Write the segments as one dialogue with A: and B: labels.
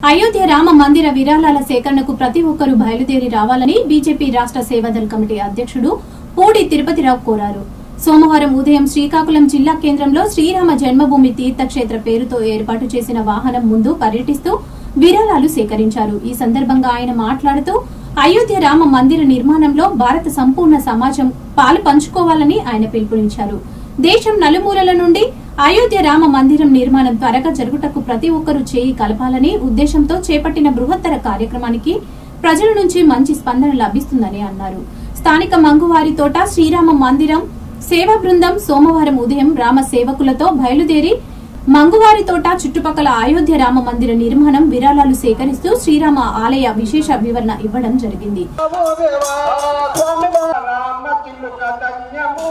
A: అయోధ్య రామ మందిర విరాళాల సేకరణకు ప్రతి ఒక్కరూ బయలుదేరి రావాలని బీజేపీ రాష్ట్ర సేవాదల్ కమిటీ అధ్యక్షుడు పూడి తిరుపతిరావు కోరారు సోమవారం ఉదయం శ్రీకాకుళం జిల్లా కేంద్రంలో శ్రీరామ జన్మభూమి తీర్థక్షేత్ర పేరుతో ఏర్పాటు చేసిన వాహనం ముందు పర్యటిస్తూ విరాళాలు సేకరించారు ఈ సందర్భంగా ఆయన మాట్లాడుతూ అయోధ్య రామ మందిర నిర్మాణంలో భారత సంపూర్ణ సమాజం పాలు పంచుకోవాలని ఆయన పిలుపునిచ్చారు దేశం నలుమూలల నుండి అయోధ్య రామ మందిరం నిర్మాణం త్వరగా జరుగుటకు ప్రతి ఒక్కరూ చేయి కలపాలని ఉద్దేశంతో చేపట్టిన బృహత్తర కార్యక్రమానికి ప్రజల నుంచి మంచి స్పందన లభిస్తుందని అన్నారు స్థానిక మంగువారి తోట శ్రీరామ మందిరం సేవా బృందం సోమవారం ఉదయం రామ సేవకులతో బయలుదేరి మంగువారి తోట చుట్టుపక్కల అయోధ్య రామ మందిర నిర్మాణం విరాళాలు సేకరిస్తూ శ్రీరామ ఆలయ విశేష వివరణ ఇవ్వడం జరిగింది
B: రామ చిలుక ధన్యము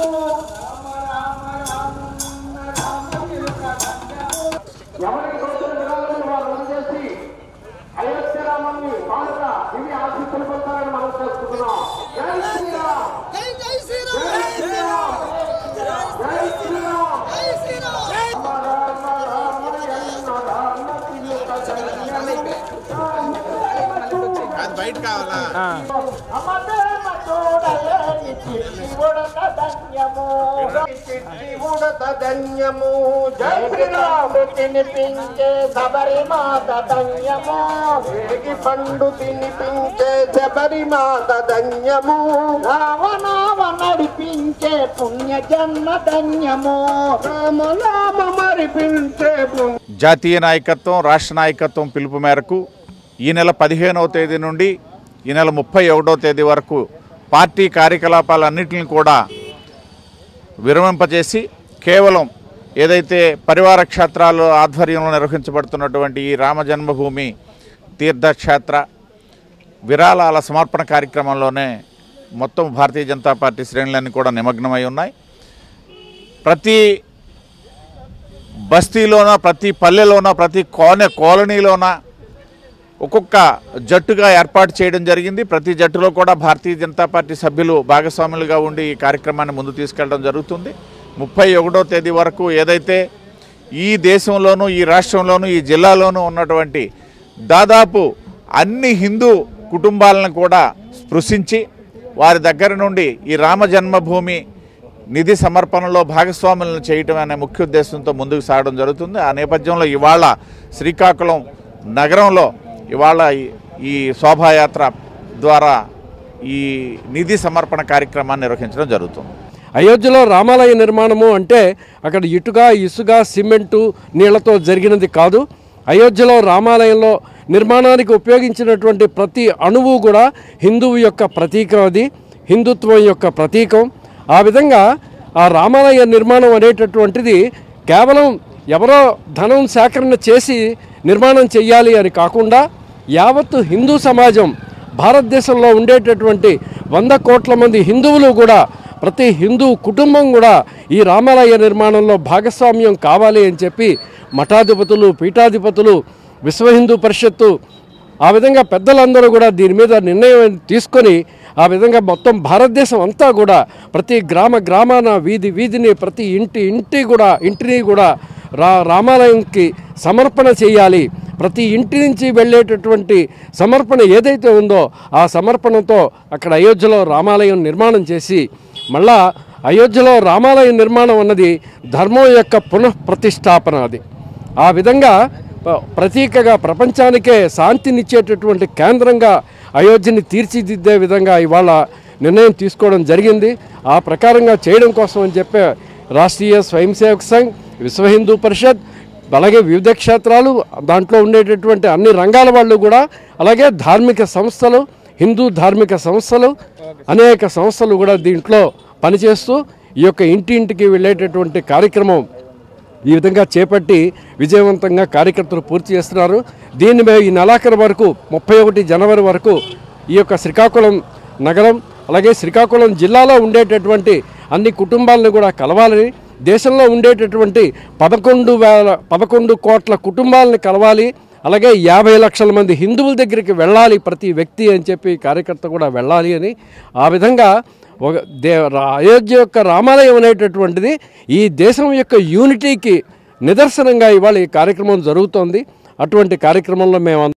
B: ఎవరికి తోచిన విరాళాలను వారు అందజేసి అయోధ్య రామాన్ని కానుక ఇవి ఆశిస్తులు పొందాలని మనం చేసుకుంటున్నాం జై శ్రీరామ్
C: జై జై శ్రీరామ్
B: జై శ్రీరామ్
C: జై శ్రీరామ్
B: రామ రామ రామ ఎన్న రామ చిలుక ధన్యము
D: అది బయట కావాలా
B: అమదేమ చూడలేని చిట్టి ఉడత ధన్యము చిట్టి ఉడత ధన్యము జై శ్రీరాము తినిపించే శబరిమాత ధన్యము వేగి పండు తినిపించే శబరిమాత ధన్యము రావణావ నడిపించే పుణ్య జన్మ ధన్యము రామ నామ మరిపించే పుణ్య
D: జాతీయ నాయకత్వం రాష్ట్ర నాయకత్వం పిలుపు మేరకు ఈ నెల పదిహేనవ తేదీ నుండి ఈ నెల ముప్పై ఒకటో తేదీ వరకు పార్టీ కార్యకలాపాలన్నింటిని కూడా విరమింపజేసి కేవలం ఏదైతే పరివార క్షేత్రాలు ఆధ్వర్యంలో నిర్వహించబడుతున్నటువంటి ఈ రామ జన్మభూమి తీర్థక్షేత్ర విరాళాల సమర్పణ కార్యక్రమంలోనే మొత్తం భారతీయ జనతా పార్టీ శ్రేణులన్నీ కూడా నిమగ్నమై ఉన్నాయి ప్రతి బస్తీలోన ప్రతి పల్లెలోన ప్రతి కోనె కాలనీలోన ఒక్కొక్క జట్టుగా ఏర్పాటు చేయడం జరిగింది ప్రతి జట్టులో కూడా భారతీయ జనతా పార్టీ సభ్యులు భాగస్వాములుగా ఉండి ఈ కార్యక్రమాన్ని ముందు తీసుకెళ్ళడం జరుగుతుంది ముప్పై ఒకటో తేదీ వరకు ఏదైతే ఈ దేశంలోనూ ఈ రాష్ట్రంలోనూ ఈ జిల్లాలోనూ ఉన్నటువంటి దాదాపు అన్ని హిందూ కుటుంబాలను కూడా స్పృశించి వారి దగ్గర నుండి ఈ రామ జన్మభూమి నిధి సమర్పణలో భాగస్వాములను చేయటం అనే ముఖ్య ఉద్దేశంతో ముందుకు సాగడం జరుగుతుంది ఆ నేపథ్యంలో ఇవాళ శ్రీకాకుళం నగరంలో ఇవాళ ఈ- ఈ శోభాయాత్ర ద్వారా ఈ నిధి సమర్పణ కార్యక్రమాన్ని నిర్వహించడం జరుగుతుంది
E: అయోధ్యలో రామాలయ నిర్మాణము అంటే అక్కడ ఇటుక ఇసుక సిమెంటు నీళ్లతో జరిగినది కాదు అయోధ్యలో రామాలయంలో నిర్మాణానికి ఉపయోగించినటువంటి ప్రతి అణువు కూడా హిందువు యొక్క ప్రతీకం అది హిందుత్వం యొక్క ప్రతీకం ఆ విధంగా ఆ రామాలయ నిర్మాణం అనేటటువంటిది కేవలం ఎవరో ధనం సేకరణ చేసి నిర్మాణం చెయ్యాలి అని కాకుండా యావత్తు హిందూ సమాజం భారతదేశంలో ఉండేటటువంటి వంద కోట్ల మంది హిందువులు కూడా ప్రతి హిందూ కుటుంబం కూడా ఈ రామాలయ నిర్మాణంలో భాగస్వామ్యం కావాలి అని చెప్పి మఠాధిపతులు పీఠాధిపతులు విశ్వ హిందూ పరిషత్తు ఆ విధంగా పెద్దలందరూ కూడా దీని మీద నిర్ణయం తీసుకొని ఆ విధంగా మొత్తం భారతదేశం అంతా కూడా ప్రతి గ్రామ గ్రామాన వీధి వీధిని ప్రతి ఇంటి ఇంటి కూడా ఇంటిని కూడా రా రామాలయంకి సమర్పణ చేయాలి ప్రతి ఇంటి నుంచి వెళ్ళేటటువంటి సమర్పణ ఏదైతే ఉందో ఆ సమర్పణతో అక్కడ అయోధ్యలో రామాలయం నిర్మాణం చేసి మళ్ళా అయోధ్యలో రామాలయం నిర్మాణం అన్నది ధర్మం యొక్క పునఃప్రతిష్టాపన అది ఆ విధంగా ప- ప్రతీకగా ప్రపంచానికే శాంతినిచ్చేటటువంటి కేంద్రంగా అయోధ్యని తీర్చిదిద్దే విధంగా ఇవాళ నిర్ణయం తీసుకోవడం జరిగింది ఆ ప్రకారంగా చేయడం కోసం అని చెప్పే రాష్ట్రీయ స్వయం సేవక్ సంఘ్ విశ్వ హిందూ పరిషత్ అలాగే వివిధ క్షేత్రాలు దాంట్లో ఉండేటటువంటి అన్ని రంగాల వాళ్ళు కూడా అలాగే ధార్మిక సంస్థలు హిందూ ధార్మిక సంస్థలు అనేక సంస్థలు కూడా దీంట్లో పనిచేస్తూ ఈ యొక్క ఇంటి ఇంటికి వెళ్ళేటటువంటి కార్యక్రమం ఈ విధంగా చేపట్టి విజయవంతంగా కార్యకర్తలు పూర్తి చేస్తున్నారు దీన్ని మేము ఈ నెలాఖరు వరకు ముప్పై ఒకటి జనవరి వరకు ఈ యొక్క శ్రీకాకుళం నగరం అలాగే శ్రీకాకుళం జిల్లాలో ఉండేటటువంటి అన్ని కుటుంబాలను కూడా కలవాలని దేశంలో ఉండేటటువంటి పదకొండు వేల పదకొండు కోట్ల కుటుంబాలను కలవాలి అలాగే యాభై లక్షల మంది హిందువుల దగ్గరికి వెళ్ళాలి ప్రతి వ్యక్తి అని చెప్పి కార్యకర్త కూడా వెళ్ళాలి అని ఆ విధంగా ఒక దే రా- అయోధ్య యొక్క రామాలయం అనేటటువంటిది ఈ దేశం యొక్క యూనిటీకి నిదర్శనంగా ఇవాళ ఈ కార్యక్రమం జరుగుతోంది అటువంటి కార్యక్రమంలో మేము